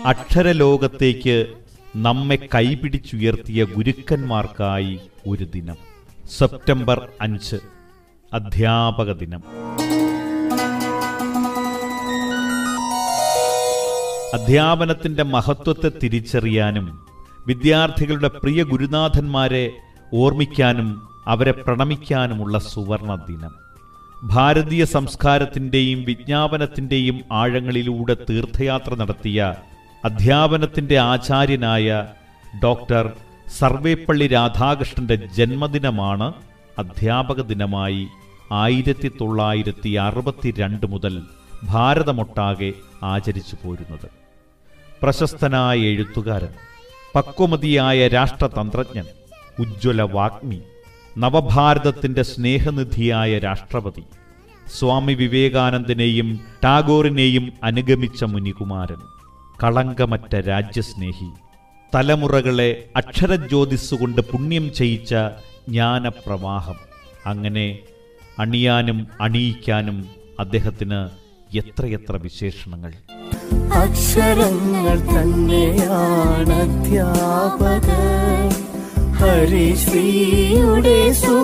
അക്ഷരലോകത്തേക്ക് നമ്മെ കൈപിടിച്ചുയർത്തിയ ഗുരുക്കന്മാർക്കായി ഒരു ദിനം സെപ്റ്റംബർ അഞ്ച് അധ്യാപക ദിനം അധ്യാപനത്തിന്റെ മഹത്വത്തെ തിരിച്ചറിയാനും വിദ്യാർത്ഥികളുടെ പ്രിയ ഗുരുനാഥന്മാരെ ഓർമ്മിക്കാനും അവരെ പ്രണമിക്കാനുമുള്ള സുവർണ ദിനം ഭാരതീയ സംസ്കാരത്തിന്റെയും വിജ്ഞാപനത്തിന്റെയും ആഴങ്ങളിലൂടെ തീർത്ഥയാത്ര നടത്തിയ അധ്യാപനത്തിന്റെ ആചാര്യനായ ഡോക്ടർ സർവേപ്പള്ളി രാധാകൃഷ്ണന്റെ ജന്മദിനമാണ് അധ്യാപക ദിനമായി ആയിരത്തി തൊള്ളായിരത്തി അറുപത്തിരണ്ട് മുതൽ ഭാരതമൊട്ടാകെ ആചരിച്ചു പോരുന്നത് പ്രശസ്തനായ എഴുത്തുകാരൻ പക്വമതിയായ രാഷ്ട്രതന്ത്രജ്ഞൻ ഉജ്ജ്വല വാഗ്മി നവഭാരതത്തിന്റെ സ്നേഹനിധിയായ രാഷ്ട്രപതി സ്വാമി വിവേകാനന്ദനെയും ടാഗോറിനെയും അനുഗമിച്ച മുനികുമാരൻ കളങ്കമറ്റ രാജ്യസ്നേഹി തലമുറകളെ അക്ഷരജ്യോതിസ്സുകൊണ്ട് പുണ്യം ചെയ്യിച്ച ജ്ഞാനപ്രവാഹം അങ്ങനെ അണിയാനും അണിയിക്കാനും അദ്ദേഹത്തിന് എത്രയെത്ര വിശേഷണങ്ങൾ അക്ഷരങ്ങൾ തന്നെയാണ് അധ്യാപകർ ഹരിശ്രീയുടെ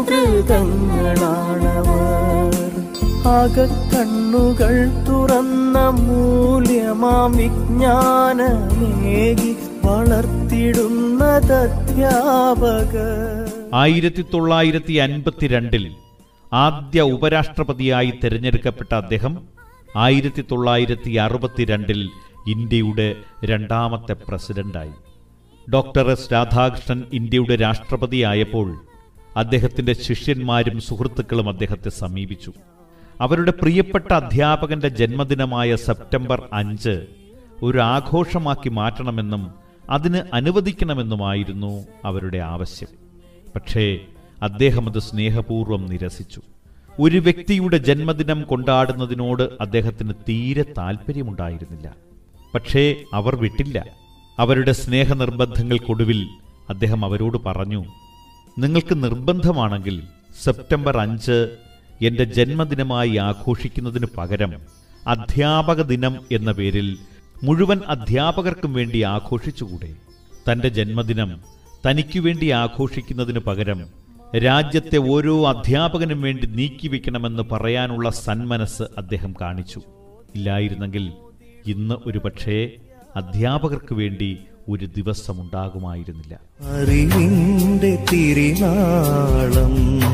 സുഹൃതങ്ങളാണവർ അകക്കണ്ണുകൾ തുറന്ന മൂല്യമാം വിജ്ഞാനമേകി വളർത്തിടുന്നത് അധ്യാപകർ ആയിരത്തി തൊള്ളായിരത്തി അൻപത്തിരണ്ടിൽ ആദ്യ ഉപരാഷ്ട്രപതിയായി തിരഞ്ഞെടുക്കപ്പെട്ട അദ്ദേഹം ആയിരത്തി തൊള്ളായിരത്തി അറുപത്തിരണ്ടിൽ ഇന്ത്യയുടെ രണ്ടാമത്തെ പ്രസിഡന്റായി ഡോക്ടർ എസ് രാധാകൃഷ്ണൻ ഇന്ത്യയുടെ രാഷ്ട്രപതിയായപ്പോൾ അദ്ദേഹത്തിന്റെ ശിഷ്യന്മാരും സുഹൃത്തുക്കളും അദ്ദേഹത്തെ സമീപിച്ചു അവരുടെ പ്രിയപ്പെട്ട അധ്യാപകന്റെ ജന്മദിനമായ സെപ്റ്റംബർ അഞ്ച് ഒരു ആഘോഷമാക്കി മാറ്റണമെന്നും അതിന് അനുവദിക്കണമെന്നുമായിരുന്നു അവരുടെ ആവശ്യം പക്ഷേ അദ്ദേഹം അത് സ്നേഹപൂർവ്വം നിരസിച്ചു ഒരു വ്യക്തിയുടെ ജന്മദിനം കൊണ്ടാടുന്നതിനോട് അദ്ദേഹത്തിന് തീരെ താല്പര്യമുണ്ടായിരുന്നില്ല പക്ഷേ അവർ വിട്ടില്ല അവരുടെ സ്നേഹനിർബന്ധങ്ങൾക്കൊടുവിൽ അദ്ദേഹം അവരോട് പറഞ്ഞു നിങ്ങൾക്ക് നിർബന്ധമാണെങ്കിൽ സെപ്റ്റംബർ അഞ്ച് എന്റെ ജന്മദിനമായി ആഘോഷിക്കുന്നതിന് പകരം അധ്യാപക ദിനം എന്ന പേരിൽ മുഴുവൻ അധ്യാപകർക്കും വേണ്ടി ആഘോഷിച്ചുകൂടെ തന്റെ ജന്മദിനം തനിക്കു വേണ്ടി ആഘോഷിക്കുന്നതിന് പകരം രാജ്യത്തെ ഓരോ അധ്യാപകനും വേണ്ടി നീക്കിവെക്കണമെന്ന് പറയാനുള്ള സന്മനസ് അദ്ദേഹം കാണിച്ചു ഇല്ലായിരുന്നെങ്കിൽ ഇന്ന് ഒരുപക്ഷേ അധ്യാപകർക്ക് വേണ്ടി ഒരു ദിവസമുണ്ടാകുമായിരുന്നില്ല അറിവിന്റെ തിരിനാളം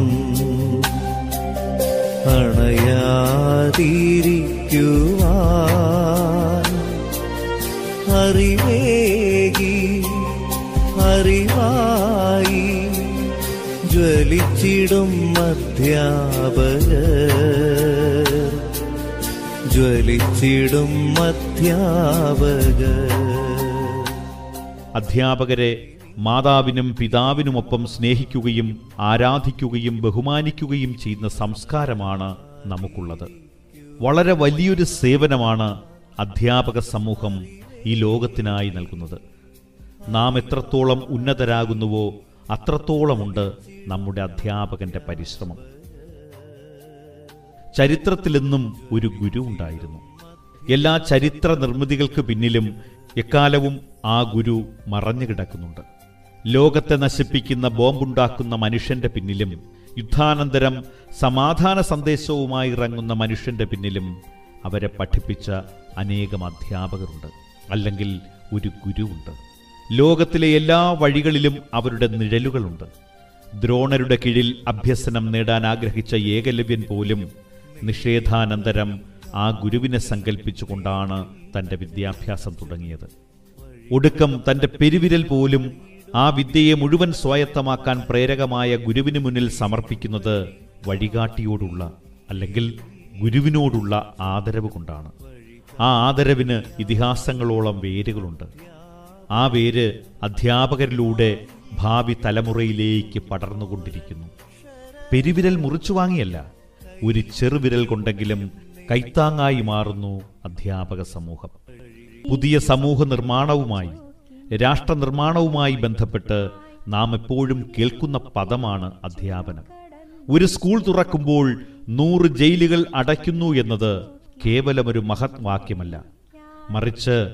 അണയാതിരിക്കുവാൻ അറിവേകി അറിവായി ജ്വലിച്ചിടും അധ്യാപകർ ജ്വലിച്ചിടും അധ്യാപകർ അധ്യാപകരെ മാതാവിനും പിതാവിനുമൊപ്പം സ്നേഹിക്കുകയും ആരാധിക്കുകയും ബഹുമാനിക്കുകയും ചെയ്യുന്ന സംസ്കാരമാണ് നമുക്കുള്ളത് വളരെ വലിയൊരു സേവനമാണ് അധ്യാപക സമൂഹം ഈ ലോകത്തിനായി നൽകുന്നത് നാം എത്രത്തോളം ഉന്നതരാകുന്നുവോ അത്രത്തോളമുണ്ട് നമ്മുടെ അധ്യാപകന്റെ പരിശ്രമം ചരിത്രത്തിലെന്നും ഒരു ഗുരു ഉണ്ടായിരുന്നു എല്ലാ ചരിത്ര നിർമ്മിതികൾക്ക് പിന്നിലും എക്കാലവും ആ ഗുരു മറഞ്ഞു കിടക്കുന്നുണ്ട് ലോകത്തെ നശിപ്പിക്കുന്ന ബോംബുണ്ടാക്കുന്ന മനുഷ്യന്റെ പിന്നിലും യുദ്ധാനന്തരം സമാധാന സന്ദേശവുമായി ഇറങ്ങുന്ന മനുഷ്യന്റെ പിന്നിലും അവരെ പഠിപ്പിച്ച അനേകം അധ്യാപകരുണ്ട് അല്ലെങ്കിൽ ഒരു ഗുരുവുണ്ട് ലോകത്തിലെ എല്ലാ വഴികളിലും അവരുടെ നിഴലുകളുണ്ട് ദ്രോണരുടെ കീഴിൽ അഭ്യസനം നേടാൻ ആഗ്രഹിച്ച ഏകലവ്യൻ പോലും നിഷേധാനന്തരം ആ ഗുരുവിനെ സങ്കല്പിച്ചുകൊണ്ടാണ് തന്റെ വിദ്യാഭ്യാസം തുടങ്ങിയത് ഒടുക്കം തന്റെ പെരുവിരൽ പോലും ആ വിദ്യയെ മുഴുവൻ സ്വായത്തമാക്കാൻ പ്രേരകമായ ഗുരുവിന് മുന്നിൽ സമർപ്പിക്കുന്നത് വഴികാട്ടിയോടുള്ള അല്ലെങ്കിൽ ഗുരുവിനോടുള്ള ആദരവ് കൊണ്ടാണ് ആ ആദരവിന് ഇതിഹാസങ്ങളോളം വേരുകളുണ്ട് ആ വേര് അധ്യാപകരിലൂടെ ഭാവി തലമുറയിലേക്ക് പടർന്നുകൊണ്ടിരിക്കുന്നു പെരുവിരൽ മുറിച്ചു വാങ്ങിയല്ല ഒരു ചെറുവിരൽ കൊണ്ടെങ്കിലും കൈത്താങ്ങായി മാറുന്നു അധ്യാപക സമൂഹം പുതിയ സമൂഹ നിർമ്മാണവുമായി രാഷ്ട്ര നിർമ്മാണവുമായി ബന്ധപ്പെട്ട് നാം എപ്പോഴും കേൾക്കുന്ന പദമാണ് അധ്യാപനം ഒരു സ്കൂൾ തുറക്കുമ്പോൾ നൂറ് ജയിലുകൾ അടയ്ക്കുന്നു എന്നത് കേവലം ഒരു മഹത് വാക്യമല്ല മറിച്ച്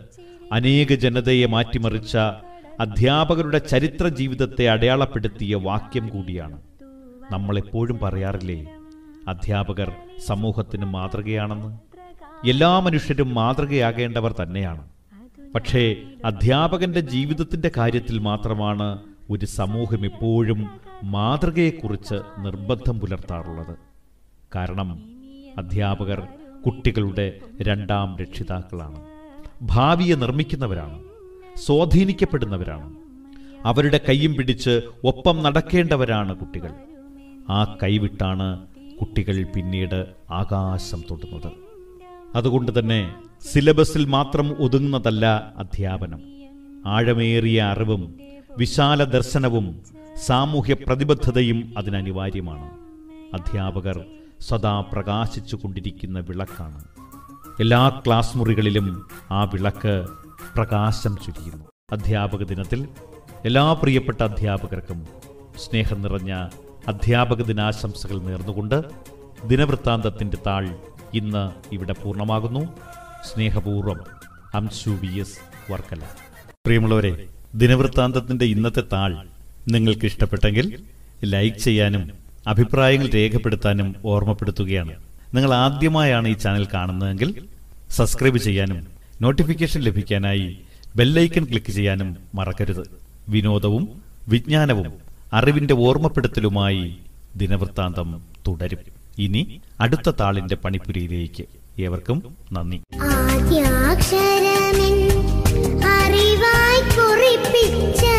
അനേക ജനതയെ മാറ്റിമറിച്ച അധ്യാപകരുടെ ചരിത്ര ജീവിതത്തെ അടയാളപ്പെടുത്തിയ വാക്യം കൂടിയാണ് നമ്മളെപ്പോഴും പറയാറില്ലേ അധ്യാപകർ സമൂഹത്തിന് മാതൃകയാണെന്ന് എല്ലാ മനുഷ്യരും മാതൃകയാകേണ്ടവർ തന്നെയാണ് പക്ഷേ അധ്യാപകന്റെ ജീവിതത്തിന്റെ കാര്യത്തിൽ മാത്രമാണ് ഒരു സമൂഹം എപ്പോഴും മാതൃകയെക്കുറിച്ച് നിർബന്ധം പുലർത്താറുള്ളത് കാരണം അധ്യാപകർ കുട്ടികളുടെ രണ്ടാം രക്ഷിതാക്കളാണ് ഭാവിയെ നിർമ്മിക്കുന്നവരാണ് സ്വാധീനിക്കപ്പെടുന്നവരാണ് അവരുടെ കൈയും പിടിച്ച് ഒപ്പം നടക്കേണ്ടവരാണ് കുട്ടികൾ ആ കൈവിട്ടാണ് കുട്ടികൾ പിന്നീട് ആകാശം തൊടുന്നത് അതുകൊണ്ട് തന്നെ സിലബസിൽ മാത്രം ഒതുങ്ങുന്നതല്ല അധ്യാപനം ആഴമേറിയ അറിവും വിശാല ദർശനവും സാമൂഹ്യ പ്രതിബദ്ധതയും അതിനനിവാര്യമാണ് അധ്യാപകർ സദാ പ്രകാശിച്ചു കൊണ്ടിരിക്കുന്ന വിളക്കാണ് എല്ലാ ക്ലാസ് മുറികളിലും ആ വിളക്ക് പ്രകാശം ചുരിയുന്നു അധ്യാപക ദിനത്തിൽ എല്ലാ പ്രിയപ്പെട്ട അധ്യാപകർക്കും സ്നേഹം നിറഞ്ഞ അധ്യാപക ദിനാശംസകൾ നേർന്നുകൊണ്ട് ദിനവൃത്താന്തത്തിന്റെ താൾ ഇന്ന് ഇവിടെ പൂർണ്ണമാകുന്നു സ്നേഹപൂർവ്വം അംശു വി എസ് വർക്കല പ്രിയമുള്ളവരെ ദിനവൃത്താന്തത്തിന്റെ ഇന്നത്തെ താൾ നിങ്ങൾക്ക് ഇഷ്ടപ്പെട്ടെങ്കിൽ ലൈക്ക് ചെയ്യാനും അഭിപ്രായങ്ങൾ രേഖപ്പെടുത്താനും ഓർമ്മപ്പെടുത്തുകയാണ് നിങ്ങൾ ആദ്യമായാണ് ഈ ചാനൽ കാണുന്നതെങ്കിൽ സബ്സ്ക്രൈബ് ചെയ്യാനും നോട്ടിഫിക്കേഷൻ ലഭിക്കാനായി ബെല്ലൈക്കൺ ക്ലിക്ക് ചെയ്യാനും മറക്കരുത് വിനോദവും വിജ്ഞാനവും അറിവിന്റെ ഓർമ്മപ്പെടുത്തലുമായി ദിനവൃത്താന്തം തുടരും ഇനി അടുത്ത താളിന്റെ പണിപ്പുരയിലേക്ക് ഏവർക്കും നന്ദി ആദ്യാക്ഷരമെൻ അറിവായി കുറിപ്പിച്ച